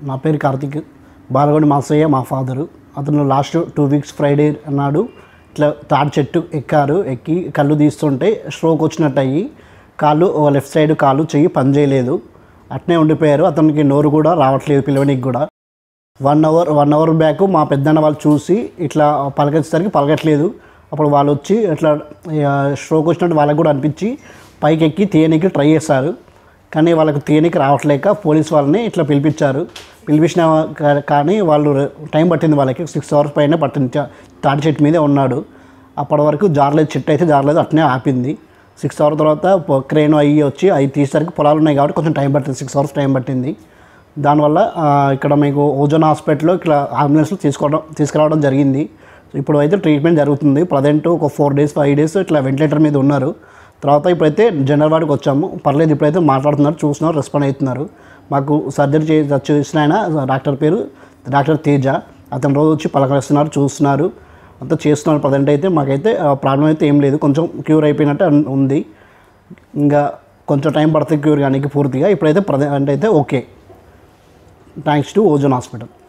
నా పేరు కార్తిక్ బాలగొండి మాసయ్య మా ఫాదరు అతను లాస్ట్ టూ వీక్స్ ఫ్రైడే నాడు ఇట్లా తాడి చెట్టు ఎక్కారు ఎక్కి కళ్ళు తీస్తుంటే స్ట్రోక్ వచ్చినట్టు అయ్యి కాళ్ళు లెఫ్ట్ సైడ్ కాళ్ళు చెయ్యి పని చేయలేదు అట్నే ఉండిపోయారు అతనికి నోరు కూడా రావట్లేదు పిలవనికి కూడా one hour one hour back మా పెద్దన్న వాళ్ళు చూసి ఇట్లా పలకరించడానికి పలకట్లేదు అప్పుడు వాళ్ళు వచ్చి ఇట్లా స్ట్రోక్ వచ్చినట్టు వాళ్ళకి కూడా అనిపించి పైకి ఎక్కి తీయనికి ట్రై చేశారు కానీ వాళ్ళకి తీయనికి రావట్లేక పోలీస్ వాళ్ళని ఇట్లా పిలిపించారు పిలిపించిన కా- కానీ వాళ్ళు టైం పట్టింది వాళ్ళకి సిక్స్ అవర్స్ పైన పట్టింది తా- తాటి చెట్టు మీదే ఉన్నాడు అప్పటి వరకు జారలేదు చెట్టు అయితే జారలేదు అట్నే ఆపింది సిక్స్ అవర్స్ తర్వాత పొ- క్రేన్ అయ్యి వచ్చి అవి తీసేసరికి పొలాలు ఉన్నాయి కాబట్టి కొంచెం టైం పట్టింది సిక్స్ అవర్స్ టైం పట్టింది దానివల్ల ఆ, ఇక్కడ మీకు ఓజోన్ హాస్పిటల్లో ఇక్కడ అంబులెన్స్లో తీసుకోవడం తీసుకురావడం జరిగింది ఇప్పుడు అయితే ట్రీట్మెంట్ జరుగుతుంది ప్రజెంట్ ఒక ఫోర్ డేస్ ఫైవ్ డేస్ ఇట్లా వెంటిలేటర్ మీద ఉన్నారు తర్వాత ఇప్పుడైతే జనరల్ వార్డుకి వచ్చాము పర్లేదు ఇప్పుడైతే మాట్లాడుతున్నారు చూస్తున్నారు రెస్పాండ్ అవుతున్నారు మాకు సర్జరీ చే చేసిన ఆయన డాక్టర్ పేరు డాక్టర్ తేజ అతను రోజు వచ్చి పలకరిస్తున్నారు చూస్తున్నారు అంతా చేస్తున్నారు ప్రజెంట్ అయితే మాకైతే ప్రాబ్లం అయితే ఏం లేదు కొంచెం క్యూర్ అయిపోయినట్టు అన్- ఉంది ఇంకా కొంచెం టైం పడుతుంది క్యూర్ కానీ పూర్తిగా ఇప్పుడైతే ప్రజెంట్ అయితే okay thanks to Ozone hospital